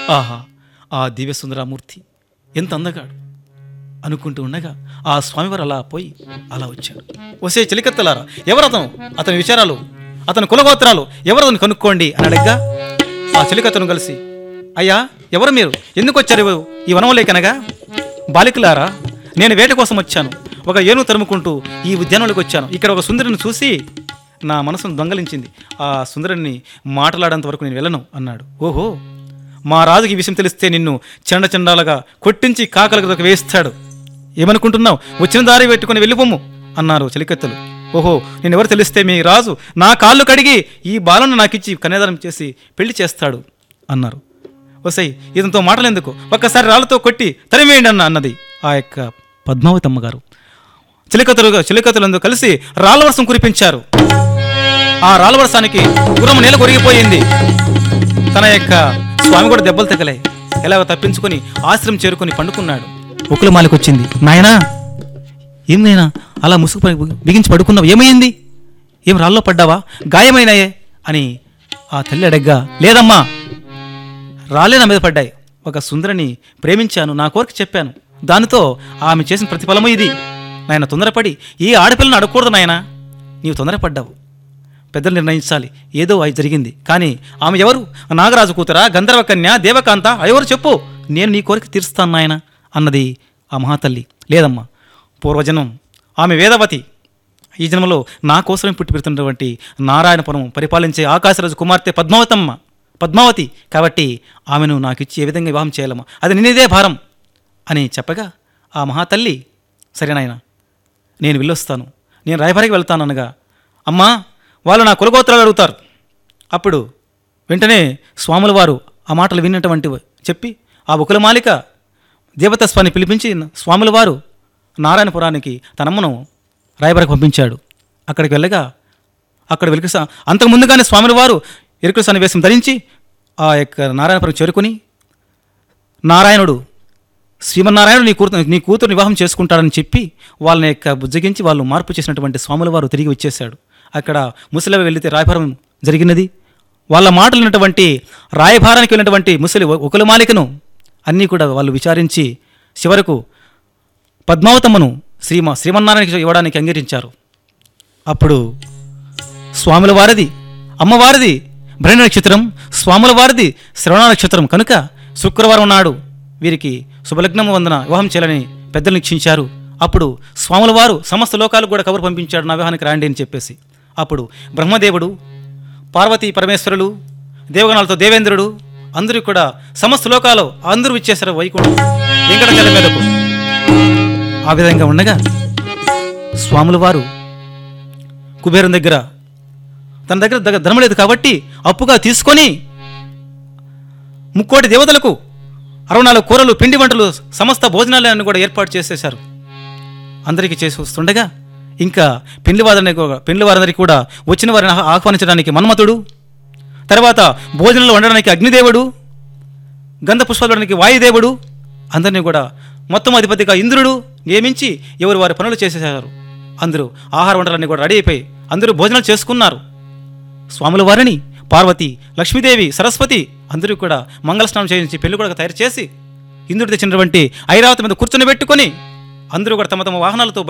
ఆహా ఆ దివ్య సుందరామూర్తి ఎంత అందగాడు అనుకుంటూ ఉండగా ఆ స్వామివారు అలా పోయి అలా వచ్చాడు వసే చెలికత్తలారా ఎవరతను అతని విచారాలు అతని కులగోత్రాలు ఎవరతను కనుక్కోండి అని అడగ్గా ఆ చెలికత్తను కలిసి అయ్యా ఎవరు మీరు ఎందుకు వచ్చారు ఈ వనంలోకనగా బాలికలారా నేను వేట కోసం వచ్చాను ఒక ఏనుగు తరుముకుంటూ ఈ ఉద్యానంలోకి వచ్చాను ఇక్కడ ఒక సుందరిని చూసి నా మనసును దొంగలించింది ఆ సుందరిని మాట్లాడేంత వరకు నేను వెళ్ళను అన్నాడు ఓహో మా రాజుకి ఈ విషయం తెలిస్తే నిన్ను చెండ చెండాలుగా కొట్టించి కాకలకు వేస్తాడు ఏమనుకుంటున్నావు వచ్చిన దారి పెట్టుకుని వెళ్ళిపోము అన్నారు చెలికత్తెలు ఓహో నేను ఎవరు తెలిస్తే మీ రాజు నా కాళ్ళు కడిగి ఈ బాలను నాకిచ్చి కన్యాదానం చేసి పెళ్లి చేస్తాడు అన్నారు వసై ఇతనితో మాటలెందుకు ఒక్కసారి రాళ్ళతో కొట్టి తరిమేయండి అన్న అన్నది ఆ యొక్క పద్మావతి అమ్మగారు చిలికతలుగా చిలికతలందు కలిసి రాళ్ళ వర్షం కురిపించారు ఆ రాళ్ళ వర్షానికి గుర్రం నేల కొరిగిపోయింది తన యొక్క స్వామి కూడా దెబ్బలు తగలాయి ఎలాగో తప్పించుకొని ఆశ్రమం చేరుకొని పండుకున్నాడు ఉకులమాలికి వచ్చింది నాయనా ఏం నాయనా అలా ముసుగు పడి బిగించి పడుకున్నావు ఏమైంది ఏం రాళ్ళలో పడ్డావా గాయమైనాయే అని ఆ తల్లి అడగ్గా లేదమ్మా రాళ్ళే నా మీద పడ్డాయి ఒక సుందరిని ప్రేమించాను నా కోరిక చెప్పాను దానితో ఆమె చేసిన ప్రతిఫలము ఇది నాయన తొందరపడి ఏ ఆడపిల్లను అడగకూడదు నాయన నీవు తొందరపడ్డావు పెద్దలు నిర్ణయించాలి ఏదో అయి జరిగింది కానీ ఆమె ఎవరు నాగరాజు కూతురా గంధర్వ కన్య దేవకాంత ఎవరు చెప్పు నేను నీ కోరిక తీరుస్తాను నాయన అన్నది ఆ మహాతల్లి లేదమ్మా పూర్వజన్మం ఆమె వేదవతి ఈ జన్మలో నా కోసమే పుట్టి పెడుతున్నటువంటి నారాయణపురం పరిపాలించే ఆకాశరాజు కుమార్తె పద్మావతమ్మ పద్మావతి కాబట్టి ఆమెను నాకు ఇచ్చి ఏ విధంగా వివాహం చేయాలమ్మా అది నిన్నదే భారం అని చెప్పగా ఆ మహాతల్లి సరే నాయన నేను వెళ్ళొస్తాను నేను రాయబారికి వెళ్తాను అనగా అమ్మా వాళ్ళు నా కులగోత్రాలు అడుగుతారు అప్పుడు వెంటనే స్వాముల వారు ఆ మాటలు విన్నటువంటి చెప్పి ఆ బుకులమాలిక దేవతస్వాన్ని పిలిపించి స్వాముల వారు నారాయణపురానికి తనమ్మను రాయబారికి పంపించాడు అక్కడికి వెళ్ళగా అక్కడ వెలుక అంతకు ముందుగానే స్వాముల వారు ఎరుకుల సన్నివేశం ధరించి ఆ యొక్క నారాయణపురం చేరుకుని నారాయణుడు శ్రీమన్నారాయణుడు నీ కూతురు నీ కూతురు వివాహం చేసుకుంటాడని చెప్పి వాళ్ళని యొక్క బుజ్జగించి వాళ్ళు మార్పు చేసినటువంటి స్వాముల వారు తిరిగి వచ్చేశాడు అక్కడ ముసలివి వెళితే రాయభారం జరిగినది వాళ్ళ మాటలు విన్నటువంటి రాయభారానికి వెళ్ళినటువంటి ముసలి ఒకలమాలికను అన్నీ కూడా వాళ్ళు విచారించి చివరకు పద్మావతమ్మను శ్రీమ శ్రీమన్నారాయణకి ఇవ్వడానికి అంగీకరించారు అప్పుడు స్వాముల వారిది అమ్మవారిది భరణి నక్షత్రం స్వాముల వారిది శ్రవణ నక్షత్రం కనుక శుక్రవారం నాడు వీరికి శుభలగ్నం వందన వివాహం చేయాలని పెద్దలు నిశ్చయించారు అప్పుడు స్వాముల వారు సమస్త లోకాలకు కూడా కబురు పంపించాడు నా వివాహానికి రాండి అని చెప్పేసి అప్పుడు బ్రహ్మదేవుడు పార్వతీ పరమేశ్వరులు దేవగణాలతో దేవేంద్రుడు అందరూ కూడా సమస్త లోకాలు అందరూ ఇచ్చేశారు వైకుంఠం వెంకటచల మీదకు ఆ విధంగా ఉండగా స్వాముల వారు కుబేరం దగ్గర తన దగ్గర దగ్గర ధనం లేదు కాబట్టి అప్పుగా తీసుకొని ముక్కోటి దేవతలకు అరవై నాలుగు కూరలు పిండి వంటలు సమస్త భోజనాలయాన్ని కూడా ఏర్పాటు చేసేశారు అందరికీ చేసి వస్తుండగా ఇంకా పెళ్లి వారిని పెళ్లి వారందరికీ కూడా వచ్చిన వారిని ఆహ్- ఆహ్వానించడానికి మన్మతుడు తర్వాత భోజనాలు వండడానికి అగ్నిదేవుడు గంధ పుష్పాలు వండడానికి వాయుదేవుడు అందరినీ కూడా మొత్తం అధిపతిగా ఇంద్రుడు నియమించి ఎవరు వారి పనులు చేసేశారు అందరూ ఆహార వంటలన్నీ కూడా రెడీ అయిపోయి అందరూ భోజనాలు చేసుకున్నారు స్వాముల వారిని పార్వతి లక్ష్మీదేవి సరస్వతి అందరూ కూడా మంగళ స్నానం చేయించి పెళ్లి కూడా తయారు చేసి ఇంద్రుడు తెచ్చినటువంటి ఐరావతి మీద కూర్చొని పెట్టుకొని అందరూ కూడా తమ తమ వాహనాలతో